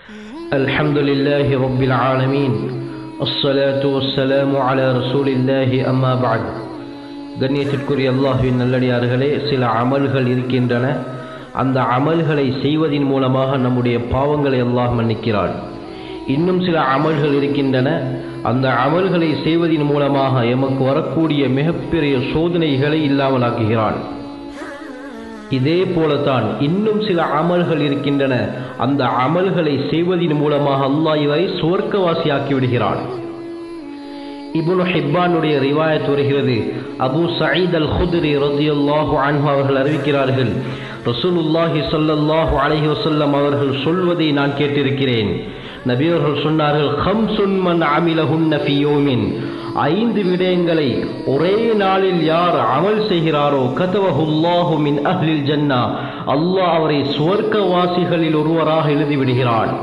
الحمد لله رب العالمين الصلاة والسلام على رسول الله أما بعد கண்ணியத்திற்குரிய அல்லாஹுவின் நல்லடியார்களே சில அமல்கள் இருக்கின்றன அந்த அமல்களை செய்வதின் மூலமாக நம்முடைய பாவங்களை அல்லாஹ் மன்னிக்கிறான் இன்னும் சில அமல்கள் இருக்கின்றன அந்த அமல்களை செய்வதின் மூலமாக எமக்கு வரக்கூடிய மிகப்பெரிய சோதனைகளை இல்லாமலாக்குகிறான் இதே போலத்தான் இன்னும் சில அமல்கள் இருக்கின்றன அந்த அமல்களை செய்வதின் மூலமாக அல்லாஹ் இவரை சுவர்க்கவாசியாக்கி விடுகிறான் இபுனு ஹிப்பானுடைய ரிவாயத் வருகிறது அபு சயீத் அல் ஹுத்ரி ரதியுல்லாஹு அன்ஹு அவர்கள் அறிவிக்கிறார்கள் ரசூலுல்லாஹி ஸல்லல்லாஹு அலைஹி வஸல்லம் அவர்கள் சொல்வதை நான் கேட்டிருக்கிறேன் நபி அவர்கள் சொன்னார்கள் ஹம்சுன் மன் அமிலஹுன்ன ஃபி யௌமின் ஐந்து விடயங்களை ஒரே நாளில் யார் அமல் செய்கிறாரோ கதவஹுல்லாஹு மின் அஹ்லில் ஜன்னா அல்லாஹ் அவரை சுவர்க்கவாசிகளில் ஒருவராக எழுதி விடுகிறான்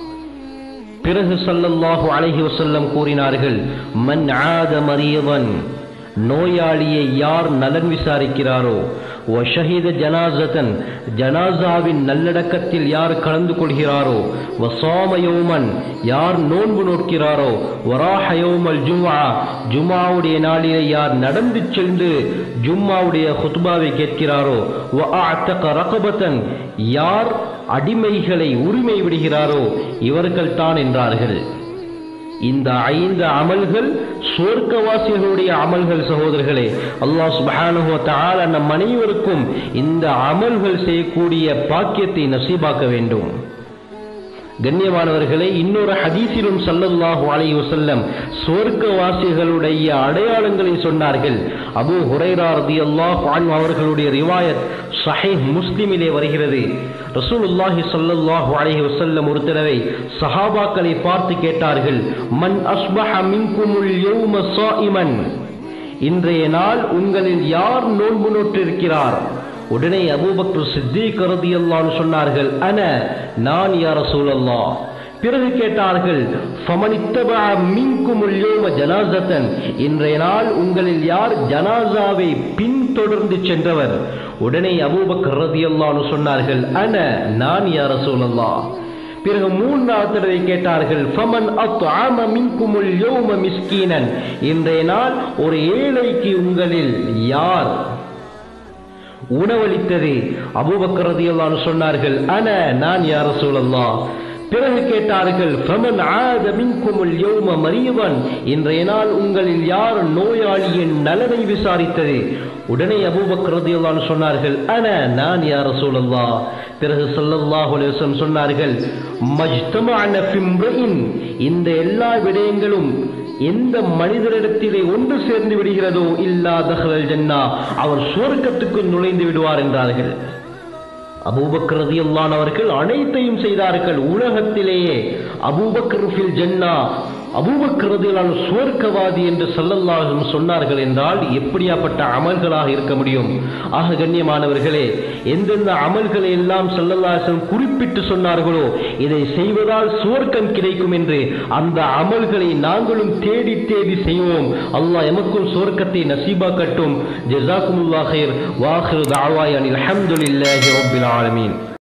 பிறகு சல்லல்லாஹு அலைஹி வஸல்லம் கூறினார்கள் மன் ஆத மரியவன் நோயாளியை யார் நலன் விசாரிக்கிறாரோ வஷஹித ஜனாசதன் ஜனாசாவின் நல்லடக்கத்தில் யார் கலந்து கொள்கிறாரோ வசாமயோமன் யார் நோன்பு நோக்கிறாரோ வராஹயோமல் ஜும்ஆ ஜும்மாவுடைய நாளிலே யார் நடந்து சென்று ஜும்மாவுடைய ஹுத்பாவை கேட்கிறாரோ வஅஅத்தக ரகபத்தன் யார் அடிமைகளை உரிமை விடுகிறாரோ இவர்கள் தான் என்றார்கள் இந்த ஐந்து அமல்கள் சுவர்க்கவாசிகளுடைய அமல்கள் சகோதரர்களே அல்லாஹ் சுபஹானுஹு தஆலா நம் அனைவருக்கும் இந்த அமல்கள் செய்யக்கூடிய பாக்கியத்தை நசீபாக்க வேண்டும் கண்ணியமானவர்களே இன்னொரு ஹதீஸிலும் சல்லல்லாஹு அலைஹி வஸல்லம் சுவர்க்கவாசிகளுடைய அடையாளங்களை சொன்னார்கள் அபூ ஹுரைரா ரலியல்லாஹு அன்ஹு அவர்களுடைய ரிவாயத் சஹீஹ் முஸ்லிமிலே வருகிறது ரசூலுல்லாஹி ஸல்லல்லாஹு அலைஹி வஸல்லம் ஒரு தடவை சஹாபாக்களை பார்த்து கேட்டார்கள் மன் அஸ்பஹ மின்குமுல் யௌம ஸாயிமன் இன்றைய நாள் உங்களில் யார் நோன்பு நோற்றிருக்கிறார் உடனே அபூபக்ர் சித்திக் ரதியல்லான்னு சொன்னார்கள் அன நான் யா ரசூலல்லாஹ் பிறகு கேட்டார்கள் ஃபமனித்தபா மின்குமுல் யௌம ஜனாசத்தன் இன்றைய நாள் உங்களில் யார் ஜனாசாவை பின்தொடர்ந்து சென்றவர் உடனே அபூபக்கர் ரதியல்லான்னு சொன்னார்கள் அன நான் யா ரசூலல்லாஹ் பிறகு மூன்றாவது தடவை கேட்டார்கள் ஃபமன் அத்ஆம மின்குமுல் யௌம மிஸ்கீனன் இன்றைய நாள் ஒரு ஏழைக்கு உங்களில் யார் உணவளித்தது அபூபக்கர் ரதியல்லான்னு சொன்னார்கள் அன நான் யா ரசூலல்லாஹ் பிறகு கேட்டார்கள் ஃபமன் ஆத மின்குமுல் யௌம மரியவன் இன்றைய நாள் உங்களில் யார் நோயாளியின் நலனை விசாரித்தது உடனே அபூபக்கர் ரதியல்லான்னு சொன்னார்கள் அன நான் யா ரசூலல்லாஹ் பிறகு ஸல்லல்லாஹு அலைஹி வஸல்லம் சொன்னார்கள் மஜ்தமஅன ஃபிம்ரின் இந்த எல்லா விடயங்களும் எந்த மனிதரிடத்திலே ஒன்று சேர்ந்து விடுகிறதோ இல்லா தஹ்லல் ஜன்னா அவர் சுவர்க்கத்துக்கு நுழைந்து விடுவார் என்றார்கள் அபூபக்கர் ரதியல்லான் அவர்கள் அனைத்தையும் செய்தார்கள் உலகத்திலேயே அபூபக்கர் ஃபில் ஜன்னா அபூபக்கர் ரதியல்லான் சுவர்க்கவாதி என்று சல்லல்லாஹும் சொன்னார்கள் என்றால் எப்படியாப்பட்ட அமல்களாக இருக்க முடியும் ஆக கண்ணியமானவர்களே எந்தெந்த அமல்களை எல்லாம் சல்லல்லாஹம் குறிப்பிட்டு சொன்னார்களோ இதை செய்வதால் சுவர்க்கம் கிடைக்கும் என்று அந்த அமல்களை நாங்களும் தேடி தேடி செய்வோம் அல்லாஹ் எமக்கும் சுவர்க்கத்தை நசீபாக்கட்டும் ஜஸாக்குமுல்லாஹ் ஹைர் வாஹிரு தாவாய் அனில் அல்ஹம்துலில்லாஹி ரப்பில் ஆலமீன்